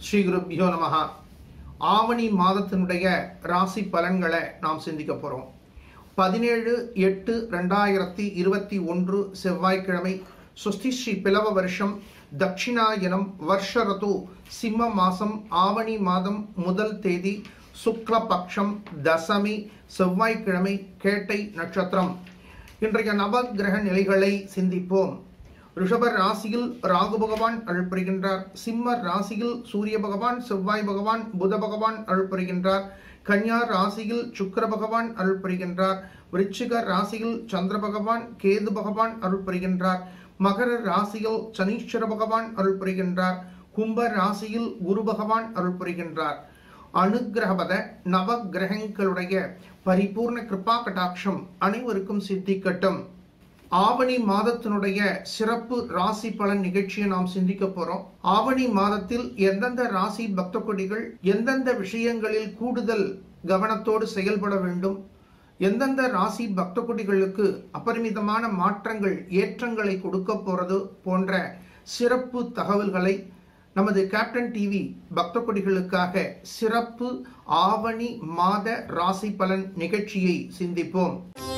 ஸ்ரீ குருப்பியோ நமஹா ஆவணி மாதத்தினுடைய ராசி பலன்களை நாம் சிந்திக்க போகிறோம் பதினேழு எட்டு ரெண்டாயிரத்தி இருபத்தி ஒன்று செவ்வாய்க்கிழமை சுஸ்தி ஸ்ரீ பிளவ வருஷம் தட்சிணாயனம் வருஷ ரது சிம்ம மாசம் ஆவணி மாதம் முதல் தேதி சுக்லபக்ஷம் தசமி செவ்வாய்க்கிழமை கேட்டை நட்சத்திரம் இன்றைய நவகிரக நிலைகளை சிந்திப்போம் ரிஷபர் ராசியில் ராகு பகவான் அருள்புரிகின்றார் சிம்மர் ராசியில் சூரிய பகவான் செவ்வாய் பகவான் புத பகவான் அருள்புரிகின்றார் கன்யா ராசியில் சுக்கிர பகவான் அருள்புரிகின்றார் விருச்சிக ராசியில் சந்திர பகவான் கேது பகவான் அருள்புரிகின்றார் மகர ராசியில் சனீஸ்வர பகவான் அருள்புரிகின்றார் கும்ப ராசியில் குரு பகவான் அருள்புரிகின்றார் அனுகிரகபத நவ கிரகங்களுடைய பரிபூர்ண கிருபா கடாட்சம் அனைவருக்கும் சித்திக்கட்டும் ஆவணி மாதத்தினுடைய சிறப்பு ராசி பலன் நிகழ்ச்சியை நாம் சிந்திக்க போறோம் ஆவணி மாதத்தில் எந்தெந்த ராசி பக்த கொடிகள் எந்தெந்த விஷயங்களில் கூடுதல் கவனத்தோடு செயல்பட வேண்டும் எந்தெந்த ராசி பக்த கொடிகளுக்கு அபரிமிதமான மாற்றங்கள் ஏற்றங்களை கொடுக்க போறது போன்ற சிறப்பு தகவல்களை நமது கேப்டன் டிவி பக்த கொடிகளுக்காக சிறப்பு ஆவணி மாத ராசி பலன் நிகழ்ச்சியை சிந்திப்போம்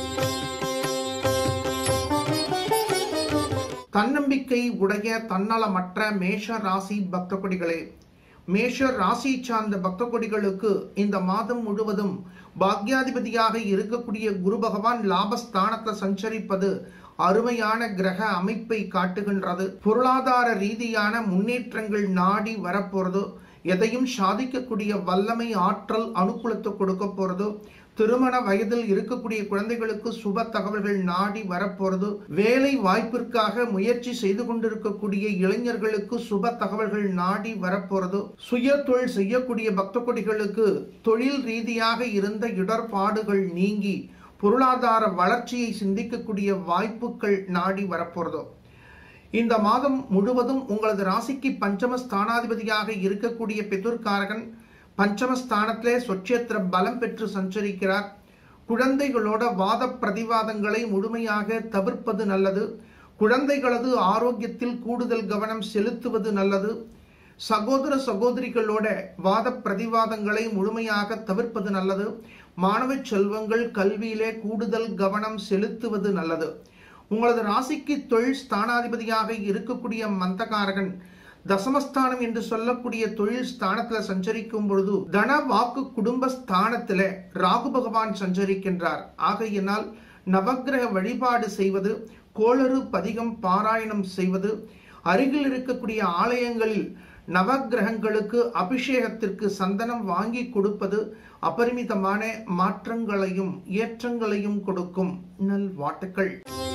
தன்னம்பிக்கை உடைய தன்னலமற்ற மேஷ ராசி பக்த கொடிகளே மேஷ ராசி சார்ந்த பக்த கொடிகளுக்கு இந்த மாதம் முழுவதும் பாக்யாதிபதியாக இருக்கக்கூடிய குரு பகவான் லாபஸ்தானத்தை சஞ்சரிப்பது அருமையான கிரக அமைப்பை காட்டுகின்றது பொருளாதார ரீதியான முன்னேற்றங்கள் நாடி வரப்போறது எதையும் சாதிக்கக்கூடிய வல்லமை ஆற்றல் அனுகூலத்தை கொடுக்க போறது திருமண வயதில் இருக்கக்கூடிய குழந்தைகளுக்கு சுப தகவல்கள் நாடி வரப்போறது வேலை வாய்ப்பிற்காக முயற்சி செய்து கொண்டிருக்கக்கூடிய இளைஞர்களுக்கு சுப தகவல்கள் நாடி வரப்போறது சுய தொழில் செய்யக்கூடிய பக்த கொடிகளுக்கு தொழில் ரீதியாக இருந்த இடர்பாடுகள் நீங்கி பொருளாதார வளர்ச்சியை சிந்திக்கக்கூடிய வாய்ப்புகள் நாடி வரப்போறதோ இந்த மாதம் முழுவதும் உங்களது ராசிக்கு பஞ்சம ஸ்தானாதிபதியாக இருக்கக்கூடிய பிதுர்காரகன் பஞ்சமஸ்தானத்திலே சொச்சேத்திர பலம் பெற்று சஞ்சரிக்கிறார் குழந்தைகளோட வாத பிரதிவாதங்களை முழுமையாக தவிர்ப்பது நல்லது குழந்தைகளது ஆரோக்கியத்தில் கூடுதல் கவனம் செலுத்துவது நல்லது சகோதர சகோதரிகளோட வாத பிரதிவாதங்களை முழுமையாக தவிர்ப்பது நல்லது மாணவ செல்வங்கள் கல்வியிலே கூடுதல் கவனம் செலுத்துவது நல்லது உங்களது ராசிக்கு தொழில் ஸ்தானாதிபதியாக இருக்கக்கூடிய மந்தகாரகன் தசமஸ்தானம் என்று சொல்லக்கூடிய தொழில் ஸ்தானத்துல சஞ்சரிக்கும் பொழுது தன வாக்கு குடும்ப ஸ்தானத்துல ராகு பகவான் சஞ்சரிக்கின்றார் ஆகையினால் நவக்கிரக வழிபாடு செய்வது கோளறு பதிகம் பாராயணம் செய்வது அருகில் இருக்கக்கூடிய ஆலயங்களில் நவக்கிரகங்களுக்கு அபிஷேகத்திற்கு சந்தனம் வாங்கி கொடுப்பது அபரிமிதமான மாற்றங்களையும் ஏற்றங்களையும் கொடுக்கும் நல்வாட்டுக்கள்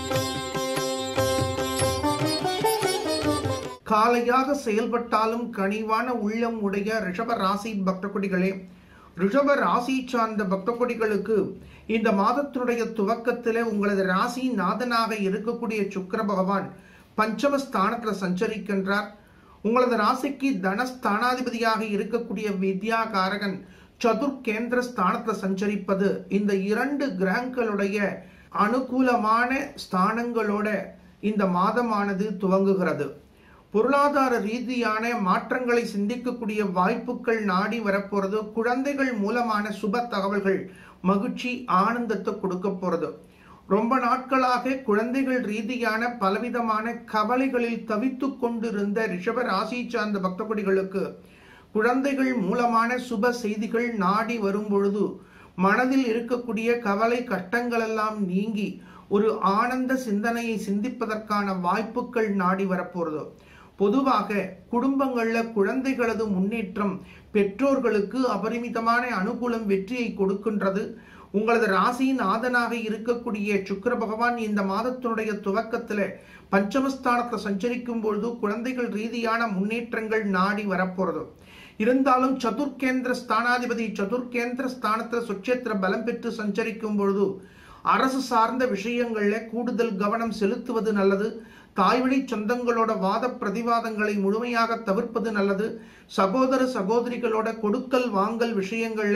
காலையாக செயல்பட்டாலும் கனிவான உள்ளம் உடைய ரிஷப ராசி பக்த கொடிகளே ரிஷப ராசி சார்ந்த பக்த கொடிகளுக்கு இந்த மாதத்தினுடைய துவக்கத்திலே உங்களது ராசி நாதனாக இருக்கக்கூடிய சுக்கர பகவான் பஞ்சம ஸ்தானத்துல சஞ்சரிக்கின்றார் உங்களது ராசிக்கு தனஸ்தானாதிபதியாக இருக்கக்கூடிய வித்யா காரகன் சதுர் கேந்திர ஸ்தானத்துல சஞ்சரிப்பது இந்த இரண்டு கிரகங்களுடைய அனுகூலமான ஸ்தானங்களோட இந்த மாதமானது துவங்குகிறது பொருளாதார ரீதியான மாற்றங்களை சிந்திக்கக்கூடிய வாய்ப்புகள் நாடி வரப்போறது குழந்தைகள் மூலமான சுப தகவல்கள் மகிழ்ச்சி ஆனந்தத்தை கொடுக்க போறது ரொம்ப நாட்களாக குழந்தைகள் ரீதியான பலவிதமான கவலைகளில் தவித்து கொண்டிருந்த ரிஷப ராசி சார்ந்த பக்த கொடிகளுக்கு குழந்தைகள் மூலமான சுப செய்திகள் நாடி வரும் பொழுது மனதில் இருக்கக்கூடிய கவலை கஷ்டங்கள் எல்லாம் நீங்கி ஒரு ஆனந்த சிந்தனையை சிந்திப்பதற்கான வாய்ப்புகள் நாடி வரப்போறது பொதுவாக குடும்பங்கள்ல குழந்தைகளது முன்னேற்றம் பெற்றோர்களுக்கு அபரிமிதமான அனுகூலம் வெற்றியை கொடுக்கின்றது உங்களது ராசியின் ஆதனாக இருக்கக்கூடிய சுக்கர பகவான் இந்த மாதத்தினுடைய துவக்கத்துல பஞ்சமஸ்தானத்தை சஞ்சரிக்கும் பொழுது குழந்தைகள் ரீதியான முன்னேற்றங்கள் நாடி வரப்போறது இருந்தாலும் சதுர்கேந்திர ஸ்தானாதிபதி சதுர்கேந்திர ஸ்தானத்துல சுட்சேத்திர பலம் பெற்று சஞ்சரிக்கும் பொழுது அரசு சார்ந்த விஷயங்கள்ல கூடுதல் கவனம் செலுத்துவது நல்லது தாய்வழி சொந்தங்களோட வாத பிரதிவாதங்களை முழுமையாக தவிர்ப்பது நல்லது சகோதர சகோதரிகளோட கொடுக்கல் வாங்கல் விஷயங்கள்ல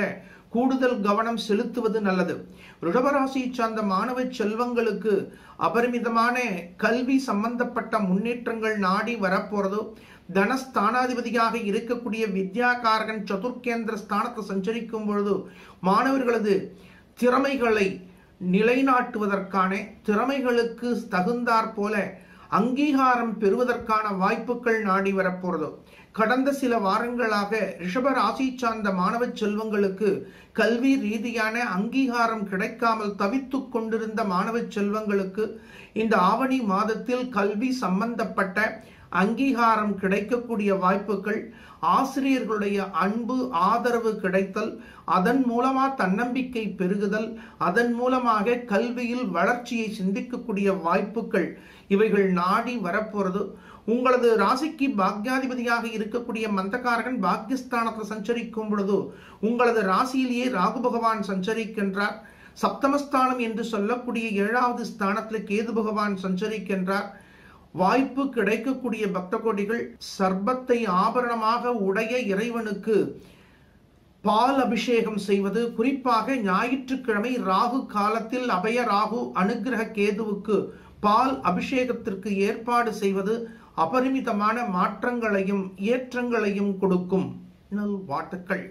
கூடுதல் கவனம் செலுத்துவது நல்லது ரிஷபராசி சார்ந்த மாணவ செல்வங்களுக்கு அபரிமிதமான கல்வி சம்பந்தப்பட்ட முன்னேற்றங்கள் நாடி வரப்போறது தனஸ்தானாதிபதியாக இருக்கக்கூடிய வித்யாகாரகன் சதுர்கேந்திர ஸ்தானத்தை சஞ்சரிக்கும் பொழுது மாணவர்களது திறமைகளை நிலைநாட்டுவதற்கான திறமைகளுக்கு தகுந்தாற் போல அங்கீகாரம் பெறுவதற்கான வாய்ப்புகள் நாடி வரப்போறது கடந்த சில வாரங்களாக ரிஷப ராசி சார்ந்த மாணவ செல்வங்களுக்கு கல்வி ரீதியான அங்கீகாரம் கிடைக்காமல் தவித்துக் கொண்டிருந்த மாணவ செல்வங்களுக்கு இந்த ஆவணி மாதத்தில் கல்வி சம்பந்தப்பட்ட அங்கீகாரம் கிடைக்கக்கூடிய வாய்ப்புகள் ஆசிரியர்களுடைய அன்பு ஆதரவு கிடைத்தல் அதன் மூலமா தன்னம்பிக்கை பெருகுதல் அதன் மூலமாக கல்வியில் வளர்ச்சியை சிந்திக்கக்கூடிய வாய்ப்புகள் இவைகள் நாடி வரப்போறது உங்களது ராசிக்கு பாக்யாதிபதியாக இருக்கக்கூடிய மந்தகாரகன் பாக்யஸ்தானத்தில் சஞ்சரிக்கும் பொழுது உங்களது ராசியிலேயே ராகு பகவான் சஞ்சரிக்கின்றார் சப்தமஸ்தானம் என்று சொல்லக்கூடிய ஏழாவது ஸ்தானத்தில் கேது பகவான் சஞ்சரிக்கின்றார் வாய்ப்பு கிடைக்கக்கூடிய பக்த கோடிகள் சர்பத்தை ஆபரணமாக உடைய இறைவனுக்கு பால் அபிஷேகம் செய்வது குறிப்பாக ஞாயிற்றுக்கிழமை ராகு காலத்தில் அபய ராகு அனுகிரக கேதுவுக்கு பால் அபிஷேகத்திற்கு ஏற்பாடு செய்வது அபரிமிதமான மாற்றங்களையும் ஏற்றங்களையும் கொடுக்கும் நல் வாட்டுக்கள்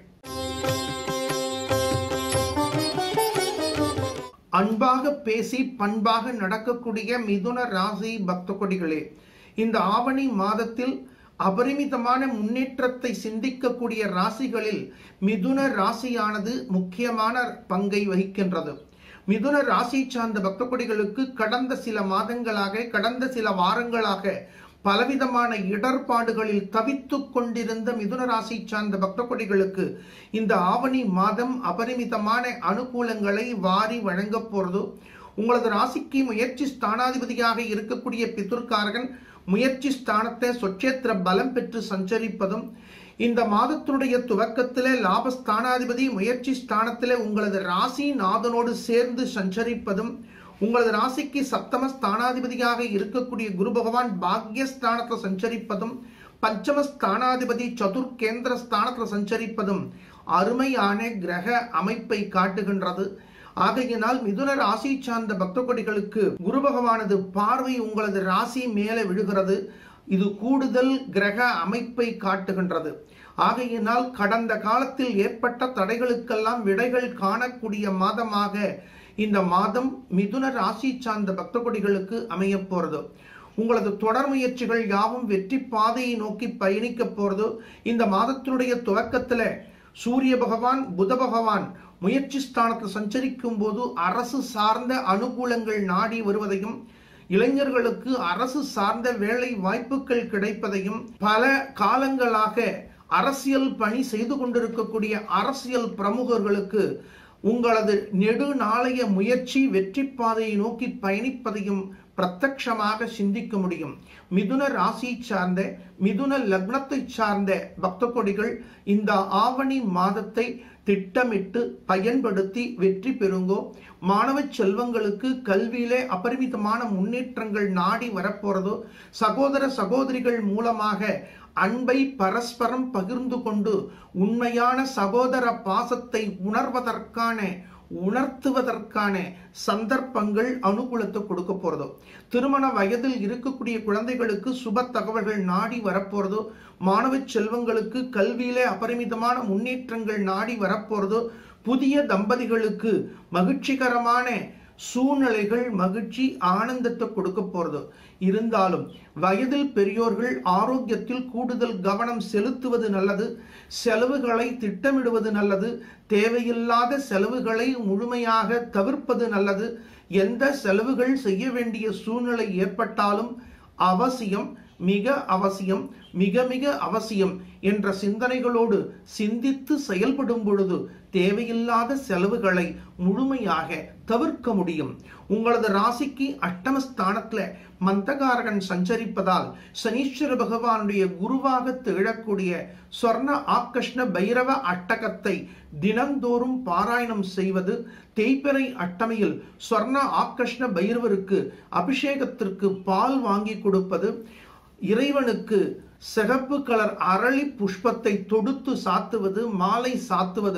அன்பாக பேசி பண்பாக நடக்கக்கூடிய மிதுன ராசி பக்த கொடிகளே இந்த ஆவணி மாதத்தில் அபரிமிதமான முன்னேற்றத்தை சிந்திக்கக்கூடிய ராசிகளில் மிதுன ராசியானது முக்கியமான பங்கை வகிக்கின்றது மிதுன ராசி சார்ந்த பக்த கொடிகளுக்கு கடந்த சில மாதங்களாக கடந்த சில வாரங்களாக பலவிதமான இடர்பாடுகளில் தவித்துக் கொண்டிருந்த மிதுன ராசி சார்ந்த பக்த கொடிகளுக்கு இந்த ஆவணி மாதம் அபரிமிதமான அனுகூலங்களை வாரி வழங்க போறது உங்களது ராசிக்கு முயற்சி ஸ்தானாதிபதியாக இருக்கக்கூடிய பிதுர்காரகன் முயற்சி ஸ்தானத்தை சொச்சேத்திர பலம் பெற்று சஞ்சரிப்பதும் இந்த மாதத்தினுடைய துவக்கத்திலே லாபஸ்தானாதிபதி முயற்சி ஸ்தானத்திலே உங்களது ராசி நாதனோடு சேர்ந்து சஞ்சரிப்பதும் உங்களது ராசிக்கு சப்தம ஸ்தானாதிபதியாக இருக்கக்கூடிய குரு பகவான் பாக்யஸ்தானத்தில் சஞ்சரிப்பதும் பஞ்சம ஸ்தானாதிபதி சதுர் கேந்திர ஸ்தானத்தில் சஞ்சரிப்பதும் அருமையான கிரக அமைப்பை காட்டுகின்றது ஆகையினால் மிதுன ராசி சார்ந்த பக்த கொடிகளுக்கு குரு பகவானது பார்வை உங்களது ராசி மேலே விழுகிறது இது கூடுதல் கிரக அமைப்பை காட்டுகின்றது ஆகையினால் கடந்த காலத்தில் ஏற்பட்ட தடைகளுக்கெல்லாம் விடைகள் காணக்கூடிய மாதமாக இந்த மாதம் மிதுன ராசி சார்ந்த பக்த கொடிகளுக்கு அமைய போறது உங்களது தொடர் முயற்சிகள் யாவும் வெற்றி பாதையை நோக்கி பயணிக்க போறது இந்த மாதத்தினுடைய துவக்கத்துல சூரிய பகவான் புத பகவான் முயற்சி ஸ்தானத்தில் சஞ்சரிக்கும் போது அரசு சார்ந்த அனுகூலங்கள் நாடி வருவதையும் இளைஞர்களுக்கு அரசு சார்ந்த வேலை வாய்ப்புகள் கிடைப்பதையும் பல காலங்களாக அரசியல் பணி செய்து கொண்டிருக்கக்கூடிய அரசியல் பிரமுகர்களுக்கு உங்களது நெடுநாளைய முயற்சி வெற்றி பாதையை நோக்கி பயணிப்பதையும் பிரத்யட்சமாக சிந்திக்க முடியும் மிதுன ராசி சார்ந்த மிதுன லக்னத்தை சார்ந்த பக்த கொடிகள் இந்த ஆவணி மாதத்தை திட்டமிட்டு பயன்படுத்தி வெற்றி பெறுங்கோ மாணவ செல்வங்களுக்கு கல்வியிலே அபரிமிதமான முன்னேற்றங்கள் நாடி வரப்போறதோ சகோதர சகோதரிகள் மூலமாக அன்பை பரஸ்பரம் பகிர்ந்து கொண்டு உண்மையான சகோதர பாசத்தை உணர்வதற்கான உணர்த்துவதற்கான சந்தர்ப்பங்கள் அனுகூலத்தை கொடுக்க போறதோ திருமண வயதில் இருக்கக்கூடிய குழந்தைகளுக்கு சுப தகவல்கள் நாடி வரப்போறதோ மாணவ செல்வங்களுக்கு கல்வியிலே அபரிமிதமான முன்னேற்றங்கள் நாடி வரப்போறதோ புதிய தம்பதிகளுக்கு மகிழ்ச்சிகரமான சூழ்நிலைகள் மகிழ்ச்சி ஆனந்தத்தை கொடுக்க போறது இருந்தாலும் வயதில் பெரியோர்கள் ஆரோக்கியத்தில் கூடுதல் கவனம் செலுத்துவது நல்லது செலவுகளை திட்டமிடுவது நல்லது தேவையில்லாத செலவுகளை முழுமையாக தவிர்ப்பது நல்லது எந்த செலவுகள் செய்ய வேண்டிய சூழ்நிலை ஏற்பட்டாலும் அவசியம் மிக அவசியம் மிக மிக அவசியம் என்ற சிந்தனைகளோடு சிந்தித்து செயல்படும் பொழுது தேவையில்லாத செலவுகளை முழுமையாக தவிர்க்க முடியும் உங்களது ராசிக்கு அஷ்டமஸ்தானத்துல மந்தகாரகன் சஞ்சரிப்பதால் சனீஸ்வர பகவானுடைய குருவாக திகழக்கூடிய சொர்ண ஆக்கஷ்ண பைரவ அட்டகத்தை தினந்தோறும் பாராயணம் செய்வது தேய்பிறை அட்டமையில் சொர்ண ஆக்கஷ்ண பைரவருக்கு அபிஷேகத்திற்கு பால் வாங்கி கொடுப்பது இறைவனுக்கு சிகப்பு கலர் அரளி புஷ்பத்தை தொடுத்து சாத்துவது மாலை சாத்துவது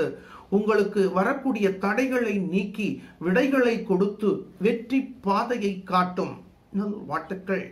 உங்களுக்கு வரக்கூடிய தடைகளை நீக்கி விடைகளை கொடுத்து வெற்றி பாதையை காட்டும் நல் வாழ்த்துக்கள்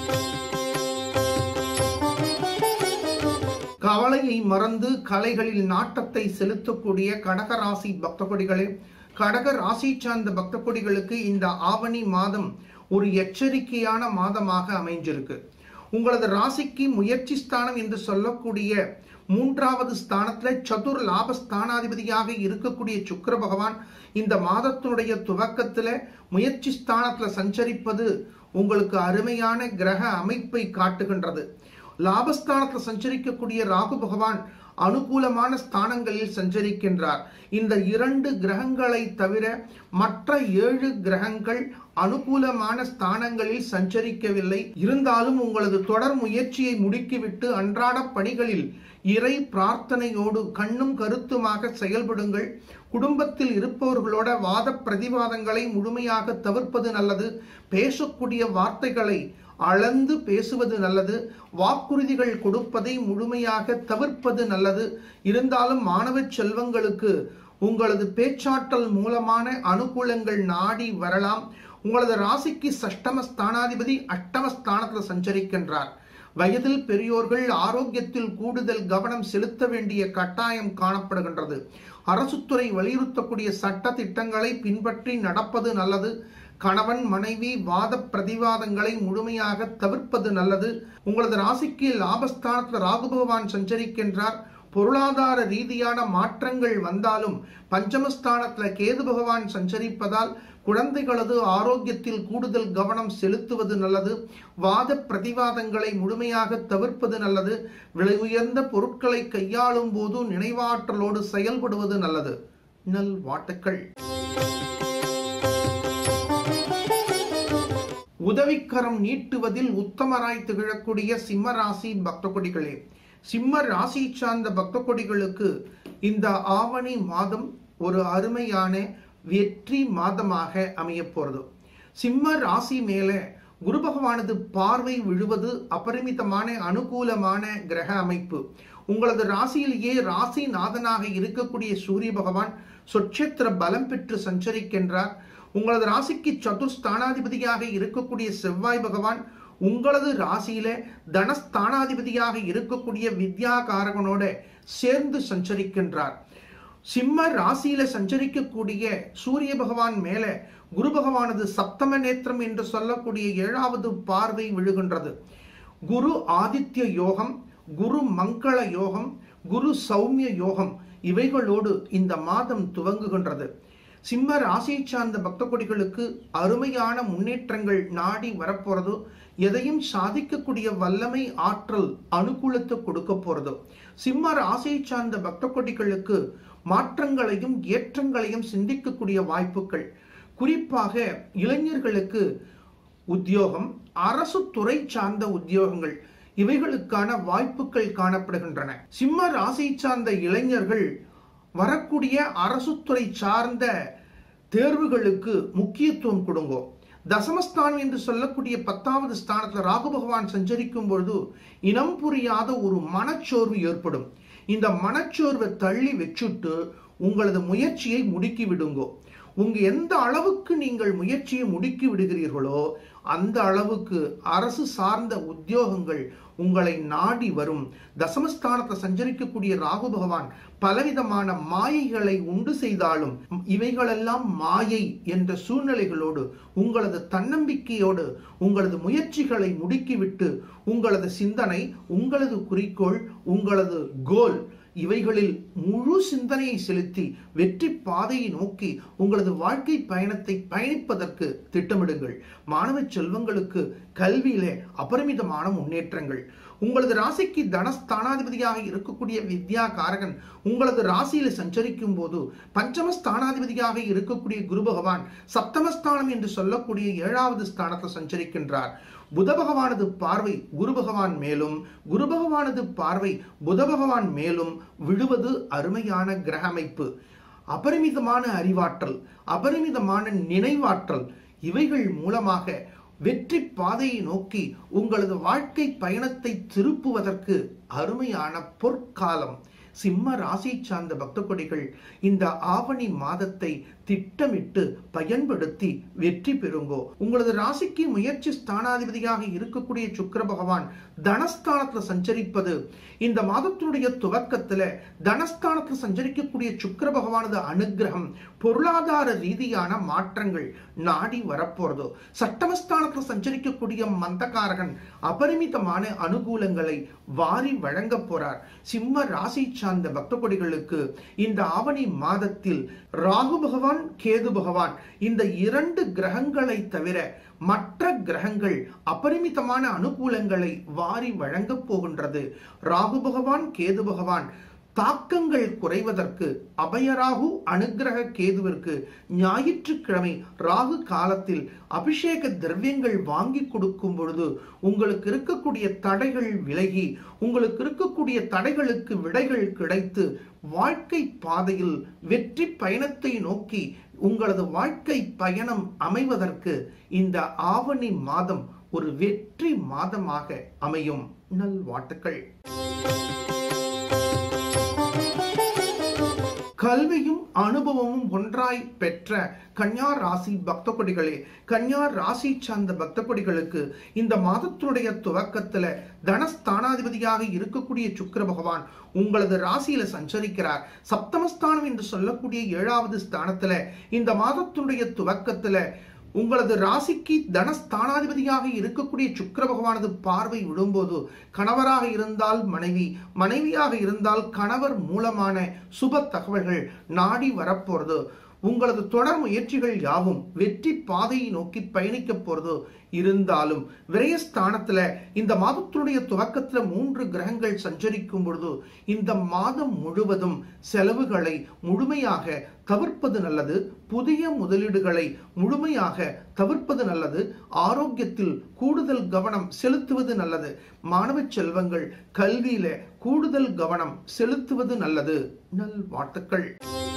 கவலையை மறந்து கலைகளில் நாட்டத்தை செலுத்தக்கூடிய கடகராசி பக்த கொடிகளே கடக ராசி சார்ந்த பக்த கொடிகளுக்கு இந்த ஆவணி மாதம் ஒரு எச்சரிக்கையான மாதமாக அமைஞ்சிருக்கு உங்களது ராசிக்கு முயற்சி ஸ்தானம் என்று சொல்லக்கூடிய மூன்றாவது ஸ்தானத்துல சதுர் லாப ஸ்தானாதிபதியாக இருக்கக்கூடிய சுக்கர பகவான் இந்த மாதத்தினுடைய துவக்கத்துல முயற்சி ஸ்தானத்துல சஞ்சரிப்பது உங்களுக்கு அருமையான கிரக அமைப்பை காட்டுகின்றது லாபஸ்தானத்தில் சஞ்சரிக்கக்கூடிய ராகு பகவான் அனுகூலமான ஸ்தானங்களில் சஞ்சரிக்கின்றார் இந்த இரண்டு கிரகங்களை தவிர மற்ற ஏழு கிரகங்கள் அனுகூலமான ஸ்தானங்களில் சஞ்சரிக்கவில்லை இருந்தாலும் உங்களது தொடர் முயற்சியை முடுக்கிவிட்டு அன்றாட பணிகளில் இறை பிரார்த்தனையோடு கண்ணும் கருத்துமாக செயல்படுங்கள் குடும்பத்தில் இருப்பவர்களோட வாத பிரதிவாதங்களை முழுமையாக தவிர்ப்பது நல்லது பேசக்கூடிய வார்த்தைகளை அளந்து பேசுவது நல்லது வாக்குறுதிகள் கொடுப்பதை முழுமையாக தவிர்ப்பது நல்லது இருந்தாலும் மாணவ செல்வங்களுக்கு உங்களது பேச்சாற்றல் மூலமான அனுகூலங்கள் நாடி வரலாம் உங்களது ராசிக்கு சஷ்டம ஸ்தானாதிபதி அஷ்டம ஸ்தானத்தில் சஞ்சரிக்கின்றார் வயதில் பெரியோர்கள் ஆரோக்கியத்தில் கூடுதல் கவனம் செலுத்த வேண்டிய கட்டாயம் காணப்படுகின்றது அரசுத்துறை வலியுறுத்தக்கூடிய சட்ட திட்டங்களை பின்பற்றி நடப்பது நல்லது கணவன் மனைவி வாத பிரதிவாதங்களை முழுமையாக தவிர்ப்பது நல்லது உங்களது ராசிக்கு லாபஸ்தானத்தில் ராகு பகவான் சஞ்சரிக்கின்றார் பொருளாதார ரீதியான மாற்றங்கள் வந்தாலும் பஞ்சமஸ்தானத்தில் கேது பகவான் சஞ்சரிப்பதால் குழந்தைகளது ஆரோக்கியத்தில் கூடுதல் கவனம் செலுத்துவது நல்லது வாத பிரதிவாதங்களை முழுமையாக தவிர்ப்பது நல்லது விலை உயர்ந்த பொருட்களை கையாளும் போது நினைவாற்றலோடு செயல்படுவது நல்லது நல் வாட்டுக்கள் உதவிக்கரம் நீட்டுவதில் உத்தமராய் திகழக்கூடிய சிம்ம ராசி பக்த கொடிகளே சிம்ம ராசி சார்ந்த பக்த கொடிகளுக்கு இந்த ஆவணி மாதம் ஒரு அருமையான வெற்றி மாதமாக அமைய போறது சிம்ம ராசி மேல குரு பகவானது பார்வை விழுவது அபரிமிதமான அனுகூலமான கிரக அமைப்பு உங்களது ராசியிலேயே ராசி நாதனாக இருக்கக்கூடிய சூரிய பகவான் சொட்சத்திர பலம் பெற்று சஞ்சரிக்கின்றார் உங்களது ராசிக்கு சதுர்ஸ்தானாதிபதியாக இருக்கக்கூடிய செவ்வாய் பகவான் உங்களது ராசியில தனஸ்தானாதிபதியாக இருக்கக்கூடிய வித்யாகாரகனோட சேர்ந்து சஞ்சரிக்கின்றார் சிம்ம ராசியில சஞ்சரிக்கக்கூடிய சூரிய பகவான் மேல குரு பகவானது சப்தம நேத்திரம் என்று சொல்லக்கூடிய ஏழாவது பார்வை விழுகின்றது குரு ஆதித்ய யோகம் குரு மங்கள யோகம் குரு சௌமிய யோகம் இவைகளோடு இந்த மாதம் துவங்குகின்றது சிம்ம ராசியை சார்ந்த பக்த கொடிகளுக்கு அருமையான முன்னேற்றங்கள் நாடி வரப்போறது எதையும் சாதிக்கக்கூடிய வல்லமை ஆற்றல் அனுகூலத்தை கொடுக்க போறது சிம்ம ராசியை சார்ந்த பக்த கொடிகளுக்கு மாற்றங்களையும் ஏற்றங்களையும் சிந்திக்கக்கூடிய வாய்ப்புகள் குறிப்பாக இளைஞர்களுக்கு உத்தியோகம் அரசு துறை சார்ந்த உத்தியோகங்கள் இவைகளுக்கான வாய்ப்புகள் காணப்படுகின்றன சிம்ம ராசியை சார்ந்த இளைஞர்கள் வரக்கூடிய அரசு துறை சார்ந்த தேர்வுகளுக்கு முக்கியத்துவம் கொடுங்கோ தசமஸ்தானம் என்று சொல்லக்கூடிய பத்தாவது ஸ்தானத்தில் ராகு பகவான் சஞ்சரிக்கும் பொழுது இனம் புரியாத ஒரு மனச்சோர்வு ஏற்படும் இந்த மனச்சோர்வை தள்ளி வச்சுட்டு உங்களது முயற்சியை முடுக்கி விடுங்கோ உங்க எந்த அளவுக்கு நீங்கள் முயற்சியை முடுக்கி விடுகிறீர்களோ அந்த அளவுக்கு அரசு சார்ந்த உத்தியோகங்கள் உங்களை நாடி வரும் தசமஸ்தானத்தை சஞ்சரிக்கக்கூடிய ராகு பகவான் பலவிதமான மாயைகளை உண்டு செய்தாலும் இவைகளெல்லாம் மாயை என்ற சூழ்நிலைகளோடு உங்களது தன்னம்பிக்கையோடு உங்களது முயற்சிகளை முடுக்கிவிட்டு உங்களது சிந்தனை உங்களது குறிக்கோள் உங்களது கோல் இவைகளில் முழு சிந்தனையை செலுத்தி வெற்றி பாதையை நோக்கி உங்களது வாழ்க்கை பயணத்தை பயணிப்பதற்கு திட்டமிடுங்கள் மாணவ செல்வங்களுக்கு கல்வியிலே அபரிமிதமான முன்னேற்றங்கள் உங்களது ராசிக்கு தனஸ்தானாதிபதியாக இருக்கக்கூடிய வித்யா காரகன் உங்களது ராசியில சஞ்சரிக்கும் போது பஞ்சம ஸ்தானாதிபதியாக இருக்கக்கூடிய குரு பகவான் சப்தமஸ்தானம் என்று சொல்லக்கூடிய ஏழாவது ஸ்தானத்தை சஞ்சரிக்கின்றார் புத பகவானது பார்வை குரு பகவான் மேலும் குரு பகவானது பார்வை புத பகவான் மேலும் விழுவது அருமையான கிரக அமைப்பு அபரிமிதமான அறிவாற்றல் அபரிமிதமான நினைவாற்றல் இவைகள் மூலமாக வெற்றி பாதையை நோக்கி உங்களது வாழ்க்கை பயணத்தை திருப்புவதற்கு அருமையான பொற்காலம் சிம்ம ராசி சார்ந்த பக்த கொடிகள் இந்த ஆவணி மாதத்தை திட்டமிட்டு பயன்படுத்தி வெற்றி பெறுங்கோ உங்களது ராசிக்கு முயற்சி ஸ்தானாதிபதியாக இருக்கக்கூடிய சுக்கிர பகவான் தனஸ்தானத்துல சஞ்சரிப்பது இந்த மாதத்தினுடைய துவக்கத்துல தனஸ்தானத்துல சஞ்சரிக்கக்கூடிய சுக்கிர பகவானது அனுகிரகம் பொருளாதார ரீதியான மாற்றங்கள் நாடி வரப்போறதோ சட்டமஸ்தானத்துல சஞ்சரிக்கக்கூடிய மந்தகாரகன் அபரிமிதமான அனுகூலங்களை வாரி வழங்க போறார் சிம்ம ராசி சார்ந்த பக்த கொடிகளுக்கு இந்த ஆவணி மாதத்தில் ராகு பகவான் கேது பகவான் இந்த இரண்டு கிரகங்களை தவிர மற்ற கிரகங்கள் அபரிமிதமான அனுகூலங்களை வாரி வழங்கப் போகின்றது ராகு பகவான் கேது பகவான் தாக்கங்கள் குறைவதற்கு அபயராகு அனுகிரக கேதுவிற்கு ஞாயிற்றுக்கிழமை ராகு காலத்தில் அபிஷேக திரவியங்கள் வாங்கி கொடுக்கும் பொழுது உங்களுக்கு இருக்கக்கூடிய தடைகள் விலகி உங்களுக்கு இருக்கக்கூடிய தடைகளுக்கு விடைகள் கிடைத்து வாழ்க்கை பாதையில் வெற்றி பயணத்தை நோக்கி உங்களது வாழ்க்கை பயணம் அமைவதற்கு இந்த ஆவணி மாதம் ஒரு வெற்றி மாதமாக அமையும் நல்வாழ்த்துக்கள் கல்வியும் அனுபவமும் ஒன்றாய் பெற்ற கன்யா ராசி பக்த கொடிகளே கன்யா ராசி சார்ந்த பக்த கொடிகளுக்கு இந்த மாதத்தினுடைய துவக்கத்துல தனஸ்தானாதிபதியாக இருக்கக்கூடிய சுக்கிர பகவான் உங்களது ராசியில சஞ்சரிக்கிறார் சப்தமஸ்தானம் என்று சொல்லக்கூடிய ஏழாவது ஸ்தானத்துல இந்த மாதத்தினுடைய துவக்கத்துல உங்களது ராசிக்கு தனஸ்தானாதிபதியாக இருக்கக்கூடிய சுக்கிர பகவானது பார்வை விடும்போது கணவராக இருந்தால் மனைவி மனைவியாக இருந்தால் கணவர் மூலமான சுப தகவல்கள் நாடி வரப்போறது உங்களது தொடர் முயற்சிகள் யாவும் வெற்றி பாதையை நோக்கி பயணிக்க போறது இருந்தாலும் விரயஸ்தானத்துல இந்த மாதத்தினுடைய துவக்கத்துல மூன்று கிரகங்கள் சஞ்சரிக்கும் பொழுது இந்த மாதம் முழுவதும் செலவுகளை முழுமையாக தவிர்ப்பது நல்லது புதிய முதலீடுகளை முழுமையாக தவிர்ப்பது நல்லது ஆரோக்கியத்தில் கூடுதல் கவனம் செலுத்துவது நல்லது மாணவ செல்வங்கள் கல்வியில கூடுதல் கவனம் செலுத்துவது நல்லது நல் வாழ்த்துக்கள்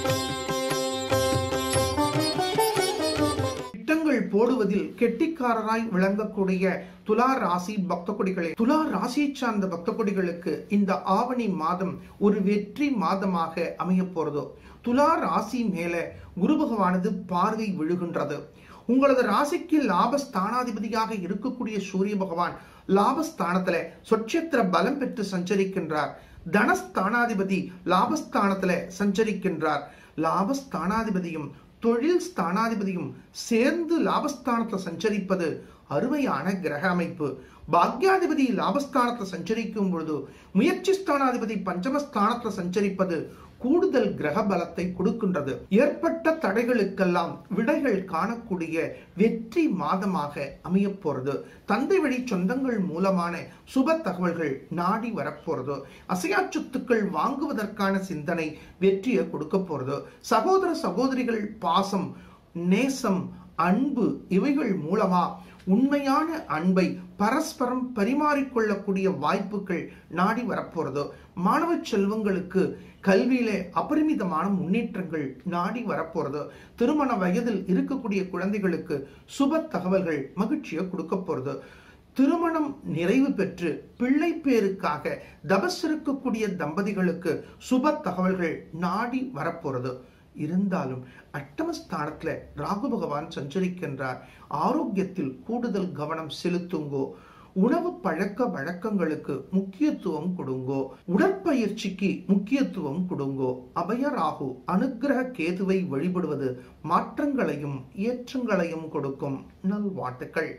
திட்டங்கள் போடுவதில் கெட்டிக்காரராய் விளங்கக்கூடிய துலா ராசி பக்த கொடிகளே துலா ராசியை சார்ந்த பக்த கொடிகளுக்கு இந்த ஆவணி மாதம் ஒரு வெற்றி மாதமாக அமைய போறதோ துலா ராசி மேல குரு பகவானது பார்வை விழுகின்றது உங்களது ராசிக்கு லாபஸ்தானாதிபதியாக இருக்கக்கூடிய சூரிய பகவான் லாபஸ்தானத்துல சொட்சத்திர பலம் பெற்று சஞ்சரிக்கின்றார் தனஸ்தானாதிபதி லாபஸ்தானத்துல சஞ்சரிக்கின்றார் லாபஸ்தானாதிபதியும் தொழில் ஸ்தானாதிபதியும் சேர்ந்து லாபஸ்தானத்தில் சஞ்சரிப்பது அருமையான கிரக அமைப்பு பாக்யாதிபதி லாபஸ்தானத்தில் சஞ்சரிக்கும் பொழுது முயற்சி ஸ்தானாதிபதி பஞ்சமஸ்தானத்தில் சஞ்சரிப்பது கூடுதல் கிரக பலத்தை கொடுக்கின்றது ஏற்பட்ட தடைகளுக்கெல்லாம் விடைகள் காணக்கூடிய வெற்றி மாதமாக அமைய போறது தந்தை வழி சொந்தங்கள் மூலமான சுப தகவல்கள் நாடி வரப்போறது அசையா சொத்துக்கள் வாங்குவதற்கான சிந்தனை வெற்றியை கொடுக்க போறது சகோதர சகோதரிகள் பாசம் நேசம் அன்பு இவைகள் மூலமா உண்மையான அன்பை பரஸ்பரம் பரிமாறிக்கொள்ளக்கூடிய வாய்ப்புகள் நாடி வரப்போறது மாணவ செல்வங்களுக்கு கல்வியிலே அபரிமிதமான முன்னேற்றங்கள் நாடி வரப்போறது திருமண வயதில் இருக்கக்கூடிய குழந்தைகளுக்கு சுப தகவல்கள் மகிழ்ச்சியை கொடுக்க போறது திருமணம் நிறைவு பெற்று பிள்ளை பேருக்காக தபஸ் இருக்கக்கூடிய தம்பதிகளுக்கு சுப தகவல்கள் நாடி வரப்போறது இருந்தாலும் அட்டமஸ்தானத்துல ராகு பகவான் சஞ்சரிக்கின்றார் ஆரோக்கியத்தில் கூடுதல் கவனம் செலுத்துங்கோ உணவு பழக்க வழக்கங்களுக்கு முக்கியத்துவம் கொடுங்கோ உடற்பயிற்சிக்கு முக்கியத்துவம் கொடுங்கோ அபயராகு அனுக்கிரக கேதுவை வழிபடுவது மாற்றங்களையும் ஏற்றங்களையும் கொடுக்கும் நல்வாழ்த்துக்கள்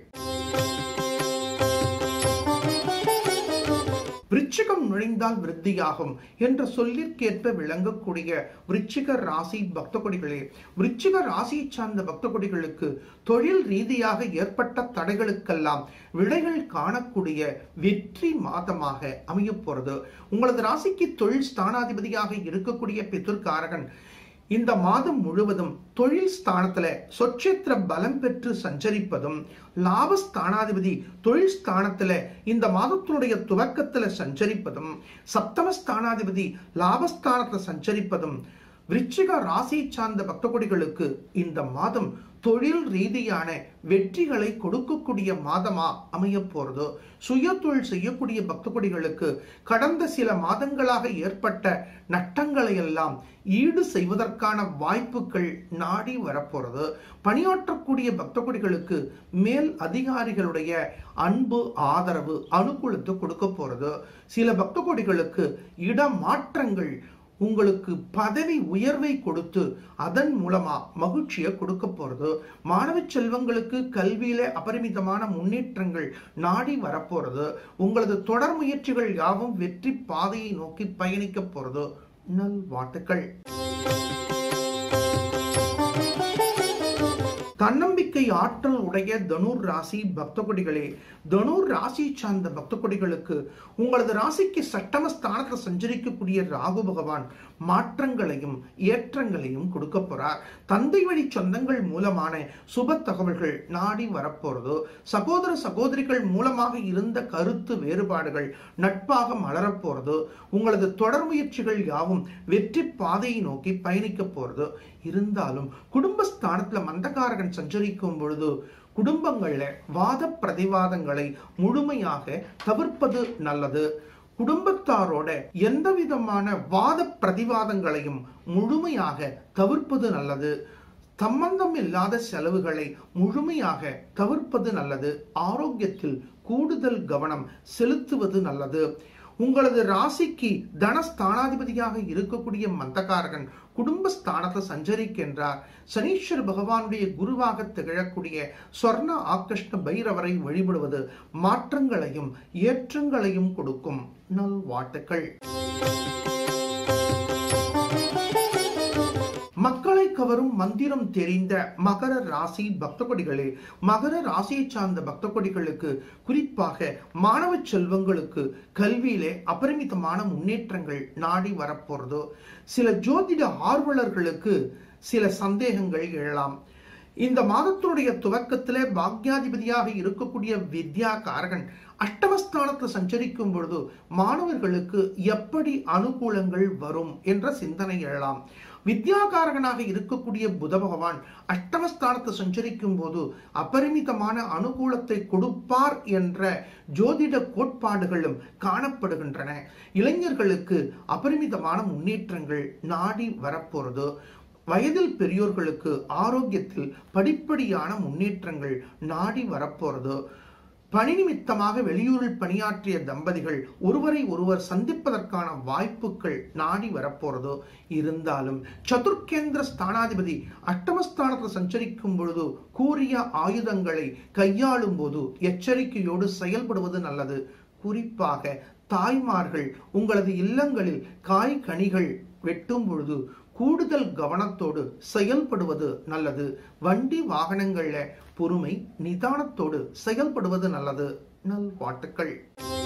விருச்சிகம் நுழைந்தால் விருத்தியாகும் என்ற சொல்லிற்கேற்ப விளங்கக்கூடிய விருச்சிக ராசி பக்த கொடிகளே விருச்சிக ராசியை சார்ந்த பக்த கொடிகளுக்கு தொழில் ரீதியாக ஏற்பட்ட தடைகளுக்கெல்லாம் விடைகள் காணக்கூடிய வெற்றி மாதமாக அமைய போறது உங்களது ராசிக்கு தொழில் ஸ்தானாதிபதியாக இருக்கக்கூடிய பிதுர்காரகன் இந்த மாதம் முழுவதும் தொழில் ஸ்தானத்துல சொச்சேத்திர பலம் பெற்று சஞ்சரிப்பதும் லாபஸ்தானாதிபதி தொழில் ஸ்தானத்துல இந்த மாதத்தினுடைய துவக்கத்துல சஞ்சரிப்பதும் சப்தமஸ்தானாதிபதி லாபஸ்தானத்துல சஞ்சரிப்பதும் விருச்சிக ராசியை சார்ந்த பக்த கொடிகளுக்கு இந்த மாதம் தொழில் ரீதியான வெற்றிகளை கொடுக்கக்கூடிய மாதமா அமைய போறது சுய தொழில் செய்யக்கூடிய பக்த கொடிகளுக்கு கடந்த சில மாதங்களாக ஏற்பட்ட நட்டங்களை எல்லாம் ஈடு செய்வதற்கான வாய்ப்புகள் நாடி வரப்போறது பணியாற்றக்கூடிய பக்த கொடிகளுக்கு மேல் அதிகாரிகளுடைய அன்பு ஆதரவு அனுகூலத்தை கொடுக்க போறது சில பக்த கொடிகளுக்கு இடமாற்றங்கள் உங்களுக்கு பதவி உயர்வை கொடுத்து அதன் மூலமா மகிழ்ச்சியை கொடுக்க போறது மாணவ செல்வங்களுக்கு கல்வியில அபரிமிதமான முன்னேற்றங்கள் நாடி வரப்போறது உங்களது தொடர் முயற்சிகள் யாவும் வெற்றி பாதையை நோக்கி பயணிக்க போறது நல்வாழ்த்துக்கள் தன்னம்பிக்கை ஆற்றல் உடைய தனுர் ராசி பக்த கொடிகளே தனுர் ராசி சார்ந்த பக்த கொடிகளுக்கு உங்களது ராசிக்கு சட்டம ஸ்தானத்தில் சஞ்சரிக்கக்கூடிய ராகு பகவான் மாற்றங்களையும் ஏற்றங்களையும் கொடுக்க போறார் தந்தை வழி சொந்தங்கள் மூலமான சுப தகவல்கள் நாடி வரப்போறதோ சகோதர சகோதரிகள் மூலமாக இருந்த கருத்து வேறுபாடுகள் நட்பாக மலரப்போறதோ உங்களது தொடர் முயற்சிகள் யாவும் வெற்றி பாதையை நோக்கி பயணிக்க போறது இருந்தாலும் குடும்பஸ்தானத்துல மந்தகாரகன் சஞ்சரிக்கும் பொழுது குடும்பங்கள்ல வாத பிரதிவாதங்களை முழுமையாக தவிர்ப்பது நல்லது குடும்பத்தாரோட எந்த விதமான வாத பிரதிவாதங்களையும் முழுமையாக தவிர்ப்பது நல்லது சம்பந்தம் இல்லாத செலவுகளை முழுமையாக தவிர்ப்பது நல்லது ஆரோக்கியத்தில் கூடுதல் கவனம் செலுத்துவது நல்லது உங்களது ராசிக்கு தனஸ்தானாதிபதியாக இருக்கக்கூடிய மந்தகாரகன் குடும்பஸ்தானத்தை சஞ்சரிக்கின்றார் சனீஸ்வர பகவானுடைய குருவாக திகழக்கூடிய சொர்ண ஆகிருஷ்ண பைரவரை வழிபடுவது மாற்றங்களையும் ஏற்றங்களையும் கொடுக்கும் நல்வாழ்த்துக்கள் மக்களை கவரும் மந்திரம் தெரிந்த மகர ராசி பக்த கொடிகளே மகர ராசியை சார்ந்த பக்த கொடிகளுக்கு குறிப்பாக மாணவ செல்வங்களுக்கு கல்வியிலே அபரிமிதமான முன்னேற்றங்கள் நாடி வரப்போறதோ சில ஜோதிட ஆர்வலர்களுக்கு சில சந்தேகங்கள் எழலாம் இந்த மாதத்தினுடைய துவக்கத்திலே பாக்யாதிபதியாக இருக்கக்கூடிய வித்யா காரகன் அஷ்டமஸ்தானத்தில் சஞ்சரிக்கும் பொழுது மாணவர்களுக்கு எப்படி அனுகூலங்கள் வரும் என்ற சிந்தனை எழலாம் வித்யாகாரகனாக இருக்கக்கூடிய புத பகவான் அஷ்டமஸ்தானத்தை சஞ்சரிக்கும் போது அபரிமிதமான அனுகூலத்தை கொடுப்பார் என்ற ஜோதிட கோட்பாடுகளும் காணப்படுகின்றன இளைஞர்களுக்கு அபரிமிதமான முன்னேற்றங்கள் நாடி வரப்போறது வயதில் பெரியோர்களுக்கு ஆரோக்கியத்தில் படிப்படியான முன்னேற்றங்கள் நாடி வரப்போறது பணி நிமித்தமாக வெளியூரில் பணியாற்றிய தம்பதிகள் ஒருவரை ஒருவர் சந்திப்பதற்கான வாய்ப்புகள் நாடி வரப்போறதோ இருந்தாலும் சதுர்கேந்திர ஸ்தானாதிபதி அட்டமஸ்தானத்தில் சஞ்சரிக்கும் பொழுது கூறிய ஆயுதங்களை கையாளும் போது எச்சரிக்கையோடு செயல்படுவது நல்லது குறிப்பாக தாய்மார்கள் உங்களது இல்லங்களில் காய் கனிகள் வெட்டும் பொழுது கூடுதல் கவனத்தோடு செயல்படுவது நல்லது வண்டி வாகனங்கள்ல பொறுமை நிதானத்தோடு செயல்படுவது நல்லது நல்வாழ்த்துக்கள்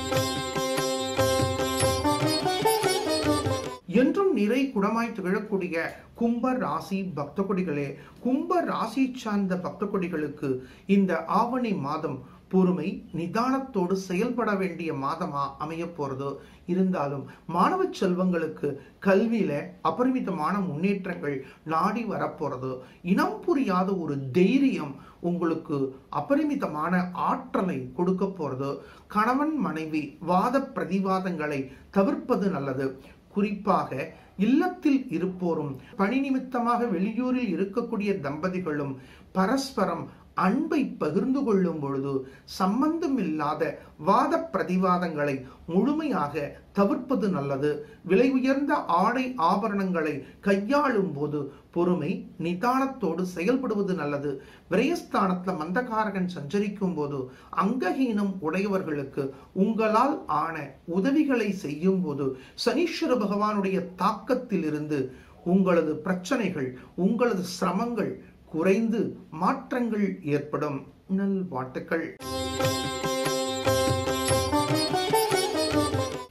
என்றும் நிறை குடமாய் திகழக்கூடிய கும்ப ராசி பக்த கொடிகளே கும்ப ராசி சார்ந்த பக்த கொடிகளுக்கு இந்த ஆவணி மாதம் பொறுமை நிதானத்தோடு செயல்பட வேண்டிய மாதமா அமைய போறதோ இருந்தாலும் மாணவ செல்வங்களுக்கு கல்வியில அபரிமிதமான முன்னேற்றங்கள் நாடி வரப்போறது இனம் புரியாத ஒரு தைரியம் உங்களுக்கு அபரிமிதமான ஆற்றலை கொடுக்க போறது கணவன் மனைவி வாத பிரதிவாதங்களை தவிர்ப்பது நல்லது குறிப்பாக இல்லத்தில் இருப்போரும் பணி நிமித்தமாக வெளியூரில் இருக்கக்கூடிய தம்பதிகளும் பரஸ்பரம் அன்பை பகிர்ந்து கொள்ளும் பொழுது சம்பந்தமில்லாத வாத பிரதிவாதங்களை முழுமையாக தவிர்ப்பது நல்லது விலை உயர்ந்த ஆடை ஆபரணங்களை கையாளும் போது பொறுமை நிதானத்தோடு செயல்படுவது நல்லது விரயஸ்தானத்துல மந்தகாரகன் சஞ்சரிக்கும் போது அங்கஹீனம் உடையவர்களுக்கு உங்களால் ஆன உதவிகளை செய்யும் போது சனீஸ்வர பகவானுடைய தாக்கத்தில் இருந்து உங்களது பிரச்சனைகள் உங்களது சிரமங்கள் குறைந்து மாற்றங்கள் ஏற்படும் நல்வாழ்த்துக்கள் பக்குவ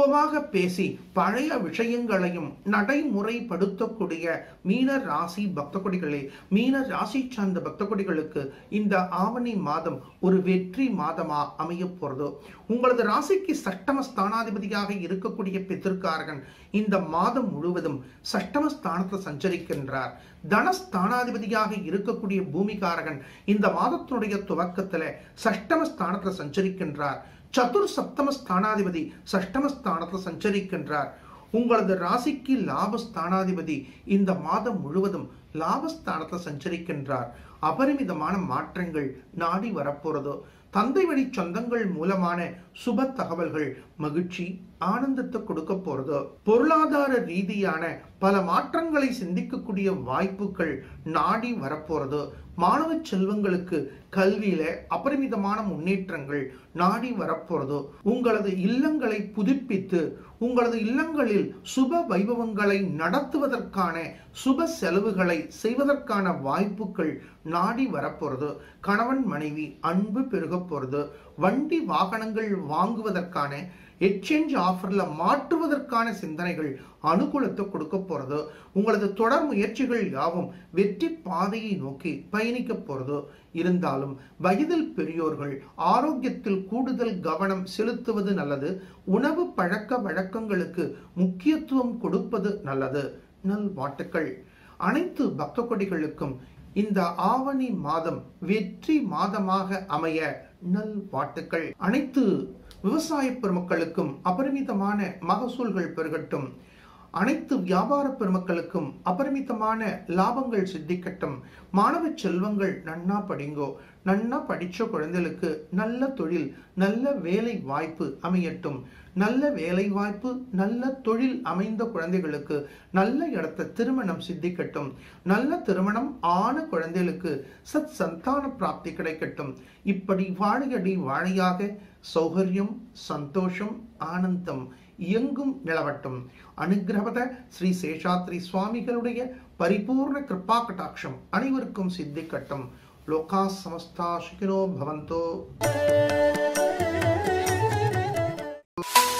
சுலபமாக பேசி பழைய விஷயங்களையும் நடைமுறைப்படுத்தக்கூடிய மீன ராசி பக்த கொடிகளே மீன ராசி சார்ந்த பக்த கொடிகளுக்கு இந்த ஆவணி மாதம் ஒரு வெற்றி மாதமா அமைய போறது உங்களது ராசிக்கு சட்டம ஸ்தானாதிபதியாக இருக்கக்கூடிய பித்திருக்காரகன் இந்த மாதம் முழுவதும் சட்டம ஸ்தானத்தை சஞ்சரிக்கின்றார் தனஸ்தானாதிபதியாக இருக்கக்கூடிய பூமிகாரகன் இந்த மாதத்தினுடைய துவக்கத்துல சஷ்டம ஸ்தானத்துல சஞ்சரிக்கின்றார் சதுர் சப்தம ஸ்தானாதிபதி சஷ்டம ஸ்தானத்துல சஞ்சரிக்கின்றார் உங்களது ராசிக்கு லாபஸ்தானாதிபதி இந்த மாதம் முழுவதும் லாபஸ்தானத்துல சஞ்சரிக்கின்றார் அபரிமிதமான மாற்றங்கள் நாடி வரப்போறதோ தந்தை வழி சொந்தங்கள் மூலமான சுப தகவல்கள் மகிழ்ச்சி ஆனந்தத்தை கொடுக்க போறது பொருளாதார ரீதியான பல மாற்றங்களை சிந்திக்கக்கூடிய வாய்ப்புகள் நாடி வரப்போறது மாணவ செல்வங்களுக்கு கல்வியில அபரிமிதமான முன்னேற்றங்கள் நாடி வரப்போறது உங்களது இல்லங்களை புதுப்பித்து உங்களது இல்லங்களில் சுப வைபவங்களை நடத்துவதற்கான சுப செலவுகளை செய்வதற்கான வாய்ப்புகள் நாடி வரப்போறது கணவன் மனைவி அன்பு பெருக போறது வண்டி வாகனங்கள் வாங்குவதற்கான எக்ஸ்சேஞ்ச் ஆஃபர்ல மாற்றுவதற்கான சிந்தனைகள் அனுகூலத்தை கொடுக்க போறது உங்களது தொடர் முயற்சிகள் யாவும் வெற்றி பாதையை நோக்கி பயணிக்க போறது இருந்தாலும் வயதில் பெரியோர்கள் ஆரோக்கியத்தில் கூடுதல் கவனம் செலுத்துவது நல்லது உணவு பழக்க வழக்கங்களுக்கு முக்கியத்துவம் கொடுப்பது நல்லது நல்வாழ்த்துக்கள் அனைத்து பக்த கொடிகளுக்கும் இந்த ஆவணி மாதம் வெற்றி மாதமாக அமைய நல்வாழ்த்துக்கள் அனைத்து விவசாய பெருமக்களுக்கும் அபரிமிதமான மகசூல்கள் பெருகட்டும் அனைத்து வியாபார பெருமக்களுக்கும் அபரிமிதமான லாபங்கள் சித்திக்கட்டும் மாணவ செல்வங்கள் நன்னா படிங்கோ நன்னா படிச்ச குழந்தைகளுக்கு நல்ல தொழில் நல்ல வேலை வாய்ப்பு அமையட்டும் நல்ல வேலை வாய்ப்பு நல்ல தொழில் அமைந்த குழந்தைகளுக்கு நல்ல இடத்த திருமணம் சித்திக்கட்டும் நல்ல திருமணம் ஆன குழந்தைகளுக்கு சத் சந்தான பிராப்தி கிடைக்கட்டும் இப்படி வாழையடி வாழையாக சௌகரியம் சந்தோஷம் ஆனந்தம் எங்கும் நிலவட்டும் அனுகிரகத ஸ்ரீ சேஷாத்ரி சுவாமிகளுடைய பரிபூர்ண கிருபா கட்டாட்சம் அனைவருக்கும் சித்திக்கட்டும் லோகா சமஸ்தா சுகினோ பவந்தோ